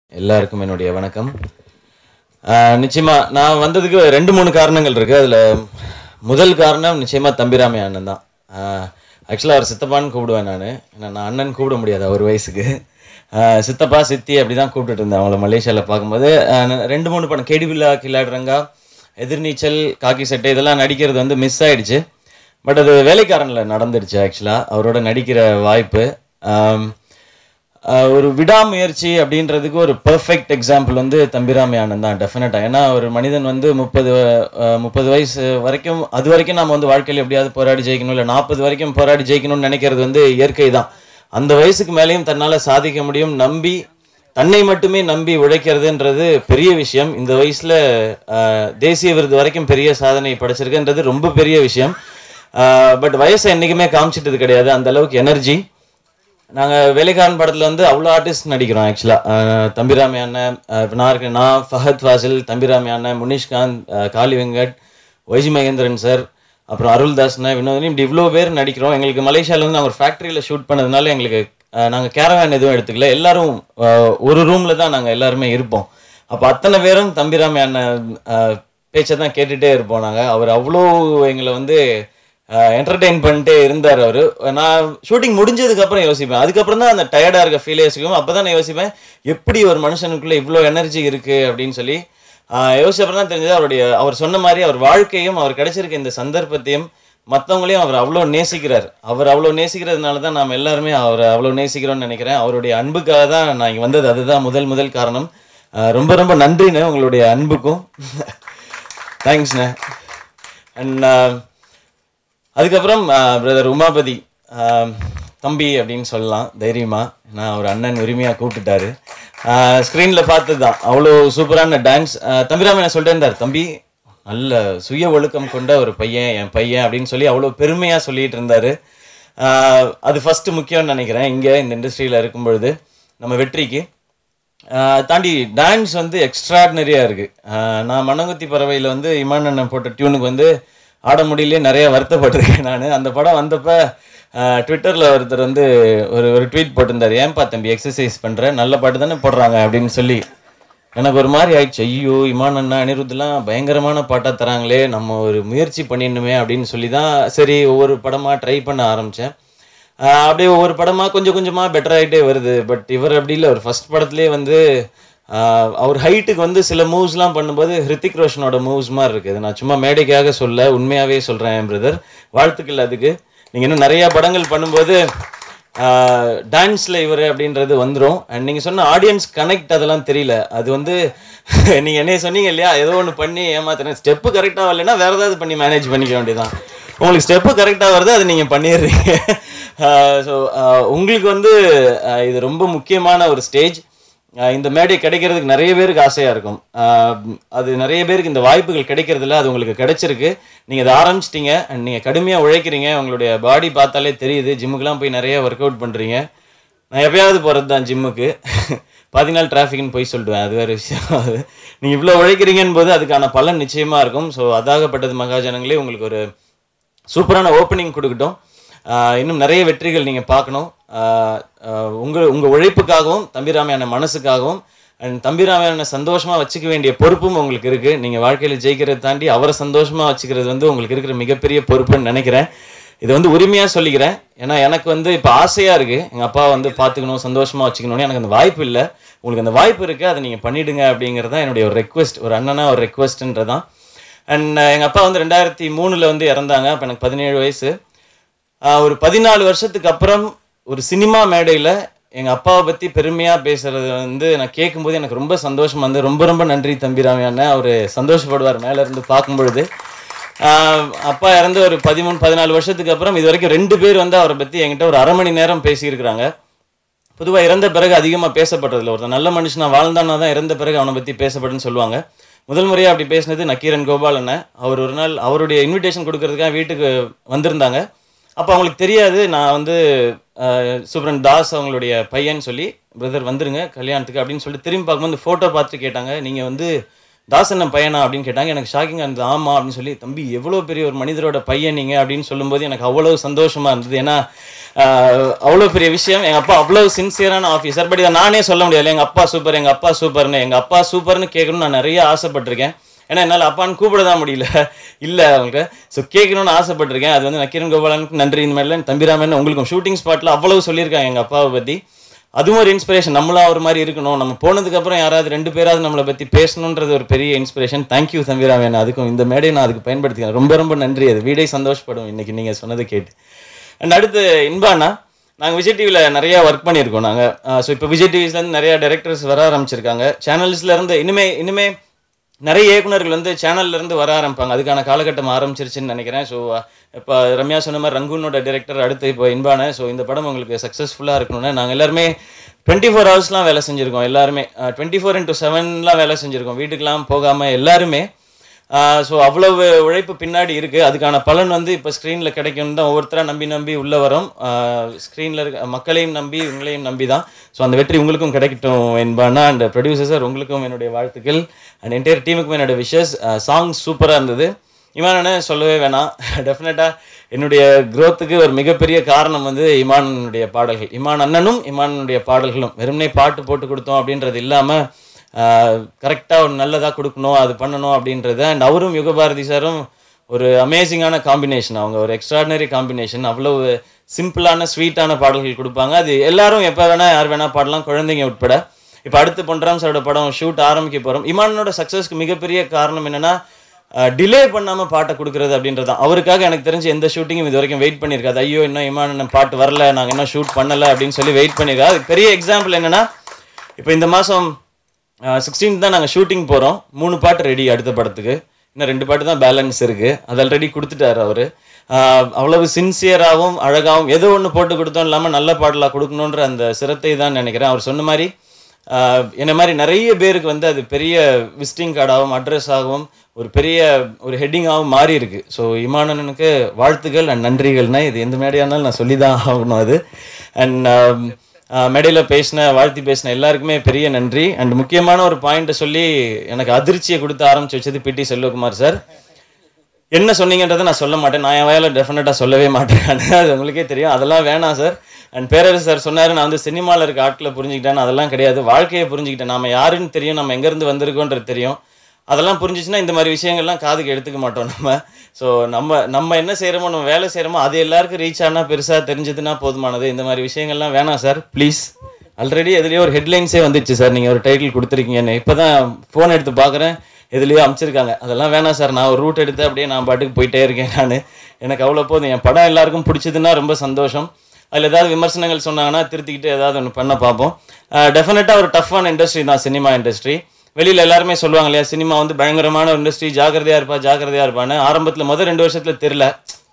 எல்லாருக்கும் என்னுடைய வணக்கம் ஆஹ் நிச்சயமா நான் வந்ததுக்கு ரெண்டு மூணு காரணங்கள் இருக்கு அதுல முதல் காரணம் நிச்சயமா தம்பிராமி அண்ணன் தான் ஆக்சுவலாக அவர் சித்தப்பான்னு கூப்பிடுவேன் நான் ஏன்னா நான் அண்ணன் கூப்பிட முடியாது அவர் வயசுக்கு ஆஹ் சித்தப்பா சித்தி அப்படி தான் கூப்பிட்டுட்டு இருந்தேன் அவங்கள மலேசியாவில் பார்க்கும்போது ஆஹ் நான் ரெண்டு மூணு படம் கெடிவில்லா கில்லாடுறங்கா எதிர்நீச்சல் காக்கி சட்டை இதெல்லாம் நடிக்கிறது வந்து மிஸ் ஆயிடுச்சு பட் அது வேலைக்காரனில் நடந்துடுச்சு ஆக்சுவலாக அவரோட நடிக்கிற வாய்ப்பு ஆம், ஆஹ் ஒரு விடாமுயற்சி அப்படின்றதுக்கு ஒரு பெர்ஃபெக்ட் எக்ஸாம்பிள் வந்து தம்பிராமி ஆனந்த் தான் டெஃபினட்டாக ஏன்னா ஒரு மனிதன் வந்து முப்பது முப்பது வயசு வரைக்கும் அது வரைக்கும் நம்ம வந்து வாழ்க்கையில் எப்படியாவது போராடி ஜெயிக்கணும் இல்லை நாற்பது வரைக்கும் போராடி ஜெயிக்கணும்னு நினைக்கிறது வந்து இயற்கை தான் அந்த வயசுக்கு மேலேயும் தன்னால் சாதிக்க முடியும் நம்பி தன்னை மட்டுமே நம்பி உழைக்கிறதுன்றது பெரிய விஷயம் இந்த வயசில் தேசிய விருது வரைக்கும் பெரிய சாதனை படைச்சிருக்குன்றது ரொம்ப பெரிய விஷயம் பட் வயசை என்றைக்குமே காமிச்சிட்டது கிடையாது அந்த அளவுக்கு எனர்ஜி நாங்கள் வேலைக்காரன் படத்தில் வந்து அவ்வளோ ஆர்டிஸ்ட் நடிக்கிறோம் ஆக்சுவலாக தம்பிராமி அண்ணன் அஹ் இப்ப நான் இருக்கேன் நான் ஃபஹத் ஃபாசில் தம்பிராமி அண்ணன் முனிஷ்காந்த் அஹ் காளி வெங்கட் ஒய்ஜி மகேந்திரன் சார் அப்புறம் அருள்தாஸ்ண்ணே வினோதினி இப்படி இவ்வளோ பேர் நடிக்கிறோம் எங்களுக்கு மலேசியாவில் வந்து நாங்கள் ஒரு ஃபேக்ட்ரியில் ஷூட் பண்ணதுனால எங்களுக்கு நாங்கள் கேரவேன் எதுவும் எடுத்துக்கல எல்லாரும் அஹ், ஒரு ரூமில் தான் நாங்கள் எல்லாருமே இருப்போம் அப்போ அத்தனை பேரும் தம்பிராமி அண்ணன் அஹ், பேச்சை தான் கேட்டுகிட்டே இருப்போம் நாங்கள் அவர் அவ்வளோ எங்களை வந்து என்டர்டெயின் பண்ணிட்டே இருந்தார் அவர் நான் ஷூட்டிங் முடிஞ்சதுக்கு அப்புறம் யோசிப்பேன் அதுக்கப்புறம் தான் அந்த டயர்டாக இருக்க ஃபீல் யோசிக்கும் அப்போ தான் நான் யோசிப்பேன் எப்படி ஒரு மனுஷனுக்குள்ளே இவ்வளோ எனர்ஜி இருக்குது அப்படின்னு சொல்லி ஆஹ் யோசிச்ச அப்புறம் தான் தெரிஞ்சது அவருடைய அவர் சொன்ன மாதிரி அவர் வாழ்க்கையும் அவர் கிடைச்சிருக்க இந்த சந்தர்ப்பத்தையும் மற்றவங்களையும் அவர் அவ்வளோ நேசிக்கிறார் அவர் அவ்வளோ நேசிக்கிறதுனால தான் நாம் எல்லாருமே அவரை அவ்வளோ நேசிக்கிறோம்னு நினைக்கிறேன் அவருடைய அன்புக்காக தான் நான் இங்கே வந்தது அதுதான் முதல் முதல் காரணம் ஆஹ் ரொம்ப ரொம்ப நன்றிண்ணே உங்களுடைய அன்புக்கும் தேங்க்ஸ்ண்ணே அண்ட் அதுக்கப்புறம் பிரதர் உமாபதி ஆஹ் தம்பி அப்படின்னு சொல்லலாம் தைரியமா நான் ஒரு அண்ணன் உரிமையாக கூப்பிட்டுட்டாரு ஸ்க்ரீனில் பார்த்தது தான் அவ்வளோ சூப்பரான டான்ஸ் தம்பிராம என்ன சொல்லிட்டே இருந்தார் தம்பி நல்ல சுய ஒழுக்கம் கொண்ட ஒரு பையன் என் பையன் அப்படின்னு சொல்லி அவ்வளோ பெருமையாக சொல்லிட்டு இருந்தாரு ஆஹ் அது ஃபஸ்ட்டு முக்கியம்னு நினைக்கிறேன் இங்கே இந்த இண்டஸ்ட்ரியில் இருக்கும் பொழுது நம்ம வெற்றிக்கு ஆஹ் தாண்டி டான்ஸ் வந்து எக்ஸ்ட்ராடினரியாக இருக்குது நான் மணங்குத்தி பறவையில் வந்து இமான் அண்ணன் போட்ட டியூனுக்கு வந்து ஆட முடியலையே நிறைய வருத்தப்பட்டிருக்கேன் நான் அந்த படம் வந்தப்போ ட்விட்டரில் ஒருத்தர் வந்து ஒரு ஒரு ட்வீட் போட்டிருந்தார் ஏன்பா தம்பி எக்ஸசைஸ் பண்ணுற நல்ல பாட்டு தானே போடுறாங்க அப்படின்னு சொல்லி எனக்கு ஒரு மாதிரி ஆயிடுச்சு ஐயோ இமான் அண்ணா அனிருத்லாம் பயங்கரமான பாட்டாக தராங்களே நம்ம ஒரு முயற்சி பண்ணிடணுமே அப்படின்னு சொல்லி தான் சரி ஒவ்வொரு படமாக ட்ரை பண்ண ஆரம்பித்தேன் அப்படியே ஒவ்வொரு படமாக கொஞ்சம் கொஞ்சமாக பெட்டர் ஆகிட்டே வருது பட் இவர் அப்படி இல்லை ஒரு ஃபர்ஸ்ட் படத்துலேயே வந்து ஆஹ் அவர் ஹைட்டுக்கு வந்து சில மூவ்ஸ்லாம் பண்ணும்போது ஹிருத்திக் ரோஷனோட மூவ்ஸ் மாதிரி இருக்குது நான் சும்மா மேடைக்காக சொல்ல உண்மையாகவே சொல்கிறேன் பிரதர் வாழ்த்துக்கள் அதுக்கு நீங்கள் இன்னும் நிறையா படங்கள் பண்ணும்போது டான்ஸில் இவர் அப்படின்றது வந்துடும் அண்ட் நீங்கள் சொன்ன ஆடியன்ஸ் கனெக்ட் அதெல்லாம் தெரியல அது வந்து நீங்கள் என்ன சொன்னீங்க இல்லையா ஏதோ ஒன்று பண்ணி ஏமாத்துறேன் ஸ்டெப்பு கரெக்டாக வரலைன்னா வேறு ஏதாவது பண்ணி மேனேஜ் பண்ணிக்க வேண்டியதான் உங்களுக்கு ஸ்டெப்பு கரெக்டாக வருது அதை நீங்கள் பண்ணிடுறீங்க ஸோ உங்களுக்கு வந்து ஆஹ் இது ரொம்ப முக்கியமான ஒரு ஸ்டேஜ் இந்த மேடை கிடைக்கிறதுக்கு நிறைய பேருக்கு ஆசையாக இருக்கும் ஆஹ் அது நிறைய பேருக்கு இந்த வாய்ப்புகள் கிடைக்கிறதில்ல அது உங்களுக்கு கிடைச்சிருக்கு நீங்கள் அதை ஆரம்பிச்சிட்டீங்க அண்ட் நீங்கள் கடுமையாக உழைக்கிறீங்க உங்களுடைய பாடி பார்த்தாலே தெரியுது ஜிம்முக்கெலாம் போய் நிறைய ஒர்க் அவுட் பண்ணுறீங்க நான் எப்பயாவது போகிறது தான் ஜிம்முக்கு பாதி நாள் டிராஃபிக்னு போய் சொல்லிடுவேன் அது வேறு விஷயம் அது நீங்கள் இவ்வளோ உழைக்கிறீங்கன்னு போது அதுக்கான பலன் நிச்சயமாக இருக்கும் ஸோ அதாகப்பட்டது மகாஜனங்களே உங்களுக்கு ஒரு சூப்பரான ஓப்பனிங் கொடுக்கட்டும் ஆஹ் இன்னும் நிறைய வெற்றிகள் நீங்கள் பார்க்கணும் உங்கள் உங்கள் உழைப்புக்காகவும் தம்பிராமையான மனசுக்காகவும் அண்ட் தம்பிராமையான சந்தோஷமாக வச்சுக்க வேண்டிய பொறுப்பும் உங்களுக்கு இருக்குது நீங்கள் வாழ்க்கையில் ஜெயிக்கிறதை தாண்டி அவரை சந்தோஷமாக வச்சுக்கிறது வந்து உங்களுக்கு இருக்கிற மிகப்பெரிய பொறுப்புன்னு நினைக்கிறேன் இது வந்து உரிமையாக சொல்லிக்கிறேன் ஏன்னா எனக்கு வந்து இப்போ ஆசையாக இருக்குது எங்கள் அப்பா வந்து பார்த்துக்கணும் சந்தோஷமாக வச்சுக்கணும்னு எனக்கு அந்த வாய்ப்பு இல்லை உங்களுக்கு அந்த வாய்ப்பு இருக்குது அதை நீங்கள் பண்ணிவிடுங்க அப்படிங்கிறது தான் என்னுடைய ஒரு ரெக்வெஸ்ட் ஒரு அண்ணனா ஒரு ரெக்வெஸ்ட்ன்றதான் அண்ட் எங்கள் அப்பா வந்து ரெண்டாயிரத்தி மூணில் வந்து இறந்தாங்க அப்போ எனக்கு பதினேழு வயசு ஆஹ் ஒரு பதினாலு வருஷத்துக்கு அப்புறம் ஒரு சினிமா மேடையில் எங்கள் அப்பாவை பற்றி பெருமையாக பேசுறது வந்து நான் கேட்கும்போது எனக்கு ரொம்ப சந்தோஷமா வந்து ரொம்ப ரொம்ப நன்றி தம்பிராமி அண்ணன் அவர் சந்தோஷப்படுவார் மேலே இருந்து பார்க்கும்பொழுது ஆஹ் அப்பா இறந்து ஒரு பதிமூணு பதினாலு வருஷத்துக்கு அப்புறம் இது வரைக்கும் ரெண்டு பேர் வந்து அவரை பற்றி என்கிட்ட ஒரு அரை மணி நேரம் பேசியிருக்கிறாங்க பொதுவாக இறந்த பிறகு அதிகமாக பேசப்படுறதில்ல ஒருத்தன் நல்ல மனுஷனா வாழ்ந்தானா தான் இறந்த பிறகு அவனை பற்றி பேசப்படுன்னு சொல்லுவாங்க முதல் முறையாக அப்படி பேசினது நக்கீரன் கோபால் அண்ணன் அவர் ஒரு நாள் அவருடைய இன்விடேஷன் கொடுக்கறதுக்காக வீட்டுக்கு வந்திருந்தாங்க அப்போ அவங்களுக்கு தெரியாது நான் வந்து சுப்ரன் தாஸ் அவங்களுடைய பையன் சொல்லி பிரதர் வந்துருங்க கல்யாணத்துக்கு அப்படின்னு சொல்லிட்டு திரும்பி பார்க்கும்போது ஃபோட்டோ பார்த்துட்டு கேட்டாங்க நீங்கள் வந்து தாசன் பையனா அப்படின்னு கேட்டாங்க எனக்கு ஷாக்கிங்காக இருந்தது ஆமாம் அப்படின்னு சொல்லி தம்பி எவ்வளோ பெரிய ஒரு மனிதரோட பையன் நீங்கள் அப்படின்னு சொல்லும்போது எனக்கு அவ்வளோ சந்தோஷமாக இருந்தது ஏன்னா ஆஹ், அவ்வளோ பெரிய விஷயம் எங்கள் அப்பா அவ்வளோ சின்சியரான ஆஃபீஸர் பட் இதை நானே சொல்ல முடியாது எங்கள் அப்பா சூப்பர் எங்கள் அப்பா சூப்பர்னு எங்கள் அப்பா சூப்பர்னு கேட்கணும்னு நான் நிறைய ஆசைப்பட்டிருக்கேன் ஏன்னா என்னால் அப்பான்னு கூப்பிட தான் முடியல இல்லை அவங்களுக்கு ஸோ கேட்கணும்னு ஆசைப்பட்டிருக்கேன் அது வந்து நக்கீரன் கோபாலனுக்கு நன்றி இந்த மாதிரிலாம் தம்பிராமன் உங்களுக்கும் ஷூட்டிங் ஸ்பாட்டில் அவ்வளவு சொல்லியிருக்காங்க எங்கள் அப்பாவை பற்றி அதுவும் ஒரு இன்ஸ்பிரேஷன் நம்மளும் அவர் மாதிரி இருக்கணும் நம்ம போனதுக்கப்புறம் யாராவது ரெண்டு பேராவது நம்மளை பற்றி பேசணுன்றது ஒரு பெரிய இன்ஸ்பிரேஷன் தேங்க்யூ தம்பிராமன் அதுக்கும் இந்த மேடையை நான் அதுக்கு பயன்படுத்திக்கிறேன் ரொம்ப ரொம்ப நன்றி அது வீடே சந்தோஷப்படும் இன்னைக்கு நீங்கள் சொன்னதை கேட்டு அண்ட் அடுத்து இன்பானா நாங்கள் விஜய் டிவியில் நிறைய ஒர்க் பண்ணியிருக்கோம் நாங்கள் ஸோ இப்போ விஜய் டிவிஸ்லேருந்து நிறைய டைரக்டர்ஸ் வர ஆரம்பிச்சிருக்காங்க சேனல்ஸ்லேருந்து இனிமே இனிமே நிறைய இயக்குனர்கள் வந்து சேனல்ல இருந்து வர ஆரம்பிப்பாங்க அதுக்கான காலகட்டம் ஆரம்பிச்சிருச்சுன்னு நினைக்கிறேன் ஸோ இப்போ ரம்யா சொன்ன மாதிரி ரங்கூனோட டைரக்டர் அடுத்து இப்போ இன்பான ஸோ இந்த படம் உங்களுக்கு சக்ஸஸ்ஃபுல்லாக இருக்கணும்னு நாங்கள் எல்லாருமே டுவெண்ட்டி ஃபோர் ஹவர்ஸ்லாம் வேலை செஞ்சுருக்கோம் எல்லாருமே டுவெண்ட்டி ஃபோர் இன்ட்டு செவன்லாம் வேலை செஞ்சுருக்கோம் வீட்டுக்கெலாம் போகாமல் எல்லாருமே ஸோ அவ்வளவு உழைப்பு பின்னாடி இருக்குது அதுக்கான பலன் வந்து இப்போ ஸ்க்ரீனில் கிடைக்கும்னு தான் ஒவ்வொருத்தராக நம்பி நம்பி உள்ளே வரோம் ஸ்க்ரீனில் இருக்க மக்களையும் நம்பி உங்களையும் நம்பி தான் ஸோ அந்த வெற்றி உங்களுக்கும் கிடைக்கட்டும் என்பானா அண்ட் ப்ரொடியூசர் சார் உங்களுக்கும் என்னுடைய வாழ்த்துக்கள் அண்ட் என்டையர் டீமுக்கும் என்னோட விஷஸ் சாங் சூப்பராக இருந்தது இமானனை சொல்லவே வேணாம் டெஃபினட்டாக என்னுடைய growth-க்கு ஒரு மிகப்பெரிய காரணம் வந்து இமானுடைய பாடல்கள் இமான் அண்ணனும் இமானுடைய பாடல்களும் வெறுமனே பாட்டு போட்டு கொடுத்தோம் அப்படின்றது இல்லாமல் கரெக்டாக ஒரு நல்லதாக கொடுக்கணும் அது பண்ணணும் அப்படின்றத அண்ட் அவரும் யுகபாரதி சாரும் ஒரு அமேசிங்கான காம்பினேஷன் அவங்க ஒரு எக்ஸ்ட்ராடினரி காம்பினேஷன் அவ்வளவு சிம்பிளான ஸ்வீட்டான பாடல்கள் கொடுப்பாங்க அது எல்லாரும் எப்போ வேணால் யார் வேணால் பாடலாம் குழந்தைங்க உட்பட இப்போ அடுத்து பொன்ராம் சாரோட படம் ஷூட் ஆரம்பிக்க போகிறோம் இமானோட சக்ஸஸ்க்கு மிகப்பெரிய காரணம் என்னன்னா டிலே பண்ணாம பாட்டை கொடுக்கறது அப்படின்றது தான் அவருக்காக எனக்கு தெரிஞ்சு எந்த ஷூட்டிங்கும் இது வரைக்கும் வெயிட் பண்ணியிருக்காது ஐயோ இன்னும் இமான் பாட்டு வரல நாங்கள் இன்னும் ஷூட் பண்ணல அப்படின்னு சொல்லி வெயிட் பண்ணியிருக்காது அதுக்கு பெரிய எக்ஸாம்பிள் என்னன்னா இப்போ இந்த மாதம் சிக்ஸ்டீன் தான் நாங்கள் ஷூட்டிங் போகிறோம் மூணு பாட்டு ரெடி அடுத்த படத்துக்கு இன்னும் ரெண்டு பாட்டு தான் பேலன்ஸ் இருக்குது அது ஆல்ரெடி கொடுத்துட்டாரு அவர் அவ்வளவு சின்சியராகவும் அழகாகவும் ஏதோ ஒன்று போட்டு கொடுத்தோம் இல்லாமல் நல்ல பாடலாக கொடுக்கணுன்ற அந்த சிரத்தை தான் நினைக்கிறேன் அவர் சொன்ன மாதிரி ஆஹ் என்ன மாதிரி நிறைய பேருக்கு வந்து அது பெரிய விசிட்டிங் கார்டாகவும் அட்ரஸ் ஆகவும் ஒரு பெரிய ஒரு ஹெட்டிங்காகவும் மாறி இருக்கு ஸோ இமானனுக்கு வாழ்த்துக்கள் அண்ட் நன்றிகள்னா இது எந்த மேடையானாலும் நான் சொல்லி தான் ஆகணும் அது அண்ட் மேடையில் பேசின வாழ்த்தி பேசின எல்லாருக்குமே பெரிய நன்றி அண்ட் முக்கியமான ஒரு பாயிண்ட்டை சொல்லி எனக்கு அதிர்ச்சியை கொடுத்து ஆரம்பிச்சு வச்சது பிடி செல்வகுமார் சார் என்ன சொன்னீங்கன்றதை நான் சொல்ல மாட்டேன் நான் என் வயலில் டெஃபினட்டாக சொல்லவே மாட்டேன் அது உங்களுக்கே தெரியும் அதெல்லாம் வேணாம் சார் அண்ட் பேரரசு சார் சொன்னார் நான் வந்து சினிமாவில் இருக்க ஆட்களை புரிஞ்சுக்கிட்டேன் அதெல்லாம் கிடையாது வாழ்க்கையை புரிஞ்சுக்கிட்டேன் நாம யாருன்னு தெரியும் நம்ம எங்கேருந்து வந்திருக்கோன்றது தெரியும் அதெல்லாம் புரிஞ்சிச்சுன்னா இந்த மாதிரி விஷயங்கள்லாம் காதுக்கு எடுத்துக்க மாட்டோம் நம்ம ஸோ நம்ம நம்ம என்ன செய்கிறோமோ நம்ம வேலை செய்கிறோமோ அது எல்லாருக்கும் ரீச் ஆனால் பெருசாக தெரிஞ்சதுன்னா போதுமானது இந்த மாதிரி விஷயங்கள்லாம் வேணாம் சார் ப்ளீஸ் ஆல்ரெடி எதுலேயோ ஒரு ஹெட்லைன்ஸே வந்துச்சு சார் நீங்கள் ஒரு டைட்டில் கொடுத்துருக்கீங்கன்னு இப்போ தான் ஃபோன் எடுத்து பார்க்குறேன் எதுலேயோ அமைச்சிருக்காங்க அதெல்லாம் வேணாம் சார் நான் ஒரு ரூட் எடுத்து அப்படியே நான் பாட்டுக்கு போயிட்டே இருக்கேன் நான் எனக்கு அவ்வளோ போதும் என் படம் எல்லாருக்கும் பிடிச்சதுன்னா ரொம்ப சந்தோஷம் அதில் ஏதாவது விமர்சனங்கள் சொன்னாங்கன்னா திருத்திக்கிட்டு ஏதாவது ஒன்று பண்ண பார்ப்போம் டெஃபினட்டாக ஒரு டஃப்பான இண்டஸ்ட்ரி தான் சினிமா இண்டஸ்ட்ரி வெளியில் எல்லாருமே சொல்லுவாங்க இல்லையா சினிமா வந்து பயங்கரமான ஒரு இண்டஸ்ட்ரி ஜாக்கிரதையாக இருப்பா ஜாக்கிரதையாக இருப்பான்னு ஆரம்பத்தில் முதல் ரெண்டு வருஷத்தில் தெரில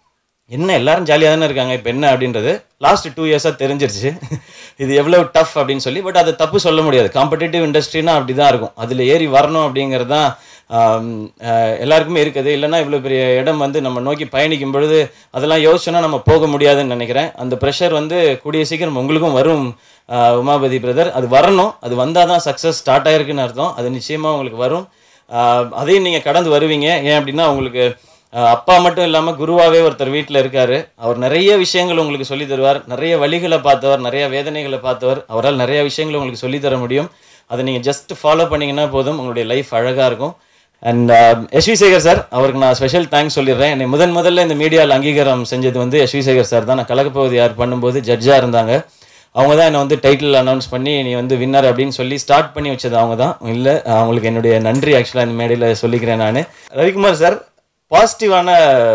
என்ன எல்லாரும் ஜாலியாக தானே இருக்காங்க இப்போ என்ன அப்படின்றது லாஸ்ட் டூ இயர்ஸாக தெரிஞ்சிருச்சு இது எவ்வளோ டஃப் அப்படின்னு சொல்லி பட் அதை தப்பு சொல்ல முடியாது காம்படிட்டிவ் இண்டஸ்ட்ரினா அப்படி தான் இருக்கும் அதில் ஏறி வரணும் அப்படிங்கிறது தான் ஆம், அஹ், எல்லாருக்குமே இருக்குது இல்லைன்னா இவ்வளோ பெரிய இடம் வந்து நம்ம நோக்கி பயணிக்கும் பொழுது அதெல்லாம் யோசிச்சோன்னா நம்ம போக முடியாதுன்னு நினைக்கிறேன் அந்த ப்ரெஷர் வந்து கூடிய சீக்கிரம் உங்களுக்கும் வரும் ஆஹ், உமாபதி பிரதர் அது வரணும் அது வந்தால் தான் சக்ஸஸ் ஸ்டார்ட் ஆயிருக்குன்னு அர்த்தம் அது நிச்சயமாக உங்களுக்கு வரும் ஆஹ், அதையும் நீங்கள் கடந்து வருவீங்க ஏன் அப்படின்னா உங்களுக்கு ஆஹ், அப்பா மட்டும் இல்லாமல் குருவாவே ஒருத்தர் வீட்டில் இருக்காரு அவர் நிறைய விஷயங்கள் உங்களுக்கு சொல்லி தருவார் நிறைய வழிகளை பார்த்தவர் நிறைய வேதனைகளை பார்த்தவர் அவரால் நிறைய விஷயங்களை உங்களுக்கு சொல்லி தர முடியும் அதை நீங்கள் ஜஸ்ட் ஃபாலோ பண்ணீங்கன்னா போதும் உங்களுடைய லைஃப் அழகாக இருக்கும் அண்ட் எஸ்வி சேகர் சார் அவருக்கு நான் ஸ்பெஷல் தேங்க்ஸ் சொல்லிடுறேன் என்னை முதன் முதல்ல இந்த மீடியாவில் அங்கீகாரம் செஞ்சது வந்து எஸ்வி சேகர் சார் தான் நான் கலக்கப்பகுதி யார் பண்ணும்போது ஜட்ஜாக இருந்தாங்க அவங்க தான் என்னை வந்து டைட்டில் அனௌன்ஸ் பண்ணி நீ வந்து வின்னர் அப்படின்னு சொல்லி ஸ்டார்ட் பண்ணி வச்சது அவங்க தான் இல்லை அவங்களுக்கு என்னுடைய நன்றி ஆக்சுவலாக இந்த மேடையில் சொல்லிக்கிறேன் நான் ரவிக்குமார் சார் பாசிட்டிவான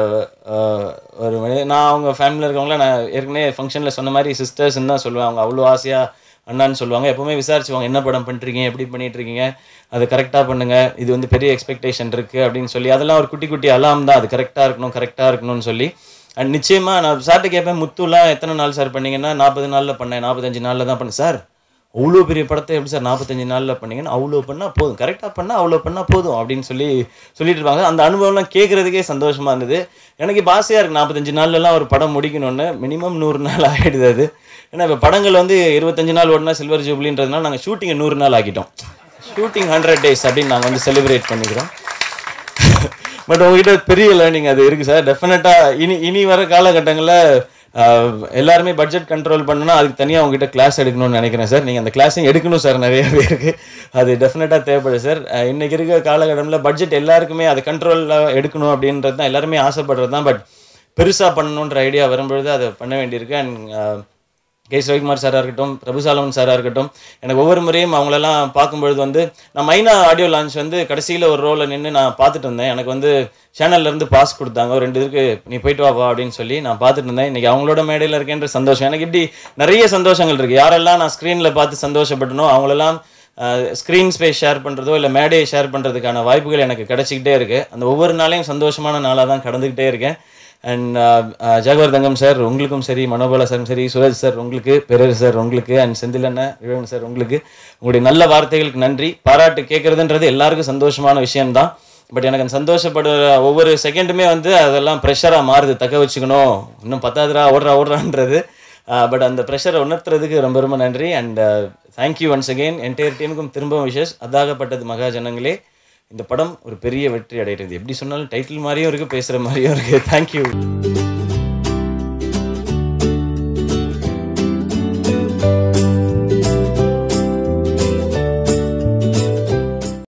ஒரு மனிதர். நான் அவங்க ஃபேமிலியில் இருக்கவங்கள நான் ஏற்கனவே ஃபங்க்ஷனில் சொன்ன மாதிரி சிஸ்டர்ஸ்ன்னு தான் சொல்லுவேன் அவங்க அவ்வளோ ஆசையாக அண்ணான்னு சொல்லுவாங்க எப்பவுமே விசாரிச்சுவாங்க என்ன படம் பண்ணிருக்கீங்க எப்படி பண்ணிட்டு இருக்கீங்க அது கரெக்டாக பண்ணுங்க இது வந்து பெரிய எக்ஸ்பெக்டேஷன் இருக்கு அப்படின்னு சொல்லி அதெல்லாம் ஒரு குட்டி குட்டி அலாம் தான் அது கரெக்டாக இருக்கணும் கரெக்டாக இருக்கணும்னு சொல்லி அண்ட் நிச்சயமா நான் சார்ட்டு கேட்பேன் முத்துலாம் எத்தனை நாள் சார் பண்ணீங்கன்னா நாற்பது நாளில் பண்ணேன் நாற்பத்தஞ்சு நாளில் தான் பண்ணேன் சார் அவ்வளோ பெரிய படத்தை எப்படி சார் நாற்பத்தஞ்சு நாளில் பண்ணீங்கன்னா அவ்வளோ பண்ணால் போதும் கரெக்டாக பண்ணால் அவ்வளோ பண்ணால் போதும் அப்படின்னு சொல்லி சொல்லிட்டு இருப்பாங்க அந்த அனுபவம்லாம் கேட்குறதுக்கே சந்தோஷமா இருந்தது எனக்கு இப்போ ஆசையாக இருக்குது நாற்பத்தஞ்சு நாள்லலாம் ஒரு படம் முடிக்கணும்னு மினிமம் நூறு நாள் ஆகிடுது அது ஏன்னா இப்போ படங்கள் வந்து இருபத்தஞ்சு நாள் ஓடினா சில்வர் ஜூப்ளின்றதுனால நாங்கள் ஷூட்டிங்கை நூறு நாள் ஆக்கிட்டோம் ஷூட்டிங் ஹண்ட்ரட் டேஸ் அப்படின்னு நாங்கள் வந்து செலிப்ரேட் பண்ணிக்கிறோம் பட் உங்ககிட்ட பெரிய லேர்னிங் அது இருக்குது சார் டெஃபினட்டாக இனி இனி வர காலகட்டங்களில் எல்லாருமே பட்ஜெட் கண்ட்ரோல் பண்ணணும்னா அதுக்கு தனியாக உங்ககிட்ட கிளாஸ் எடுக்கணும்னு நினைக்கிறேன் சார் நீங்கள் அந்த கிளாஸையும் எடுக்கணும் சார் நிறைய பேருக்கு அது டெஃபினட்டாக தேவைப்படுது சார் அஹ் இன்னைக்கு இருக்க காலகட்டத்தில் பட்ஜெட் எல்லாருக்குமே அது கண்ட்ரோலில் எடுக்கணும் அப்படின்றது தான் எல்லாருமே ஆசைப்படுறது தான் பட் பெருசாக பண்ணணுன்ற ஐடியா வரும்பொழுது அதை பண்ண வேண்டியிருக்கு அண்ட் கே சிவகுமார் சாராக இருக்கட்டும் பிரபுசாலமன் சாராக இருக்கட்டும் எனக்கு ஒவ்வொரு முறையும் அவங்களெல்லாம் பார்க்கும்பொழுது வந்து நான் மைனா ஆடியோ லான்ச் வந்து கடைசியில் ஒரு ரோலில் நின்று நான் பார்த்துட்டு இருந்தேன் எனக்கு வந்து சேனல்ல இருந்து பாஸ் கொடுத்தாங்க ஒரு ரெண்டு இதுக்கு நீ போயிட்டு வாப்பா அப்படின்னு சொல்லி நான் பார்த்துட்டு இருந்தேன் இன்னைக்கு அவங்களோட மேடையில் இருக்கேன்ற சந்தோஷம் எனக்கு இப்படி நிறைய சந்தோஷங்கள் இருக்குது யாரெல்லாம் நான் ஸ்க்ரீனில் பார்த்து சந்தோஷப்பட்டனோ அவங்களெல்லாம் ஸ்க்ரீன் ஸ்பேஸ் ஷேர் பண்ணுறதோ இல்லை மேடையை ஷேர் பண்ணுறதுக்கான வாய்ப்புகள் எனக்கு கிடைச்சிக்கிட்டே இருக்குது அந்த ஒவ்வொரு நாளையும் சந்தோஷமான நாளாக தான் கடந்துக்கிட்டே இருக்கேன் அண்ட் ஜாகவர் தங்கம் சார் உங்களுக்கும் சரி மனோபாலா சாரும் சரி சுரஜ் சார் உங்களுக்கு பெரர் சார் உங்களுக்கு அண்ட் செந்தில் அண்ணன் விவேகன் சார் உங்களுக்கு உங்களுடைய நல்ல வார்த்தைகளுக்கு நன்றி பாராட்டு கேட்குறதுன்றது எல்லாருக்கும் சந்தோஷமான விஷயம்தான் பட் எனக்கு அந்த சந்தோஷப்படுற ஒவ்வொரு செகண்டுமே வந்து அதெல்லாம் ப்ரெஷராக மாறுது தக்க வச்சுக்கணும் இன்னும் பத்தாதுரா ஓடுறா ஓடுறான்றது பட் அந்த ப்ரெஷரை உணர்த்துறதுக்கு ரொம்ப ரொம்ப நன்றி and thank you once again entire டீமுக்கும் திரும்பவும் விஷஸ் அதாகப்பட்டது மகாஜனங்களே இந்த படம் ஒரு பெரிய வெற்றி அடைகிறது எப்படி சொன்னாலும் டைட்டில் மாதிரியும் இருக்குது பேசுகிற மாதிரியும் இருக்குது தேங்க்யூ